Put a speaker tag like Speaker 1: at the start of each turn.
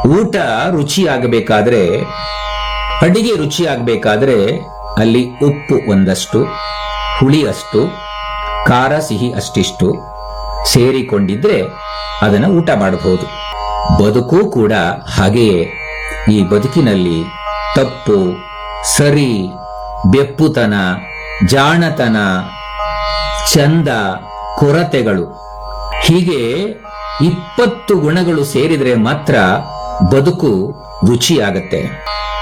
Speaker 1: ಊಟ ರುಚಿಯಾಗಬೇಕಾದ್ರೆ ಅಡಿಗೆ ರುಚಿಯಾಗಬೇಕಾದ್ರೆ ಅಲ್ಲಿ ಉಪ್ಪು ಒಂದಷ್ಟು ಹುಳಿ ಅಷ್ಟು ಖಾರ ಸಿಹಿ ಅಷ್ಟಿಷ್ಟು ಸೇರಿಕೊಂಡಿದ್ರೆ ಅದನ್ನು ಊಟ ಮಾಡಬಹುದು ಬದುಕು ಕೂಡ ಹಾಗೆಯೇ ಈ ಬದುಕಿನಲ್ಲಿ ತಪ್ಪು ಸರಿ ಬೆಪ್ಪುತನ ಜಾಣತನ ಚಂದ ಕೊರತೆಗಳು ಹೀಗೆ ಇಪ್ಪತ್ತು ಗುಣಗಳು ಸೇರಿದರೆ ಮಾತ್ರ ಬದುಕು ರುಚಿಯಾಗತ್ತೆ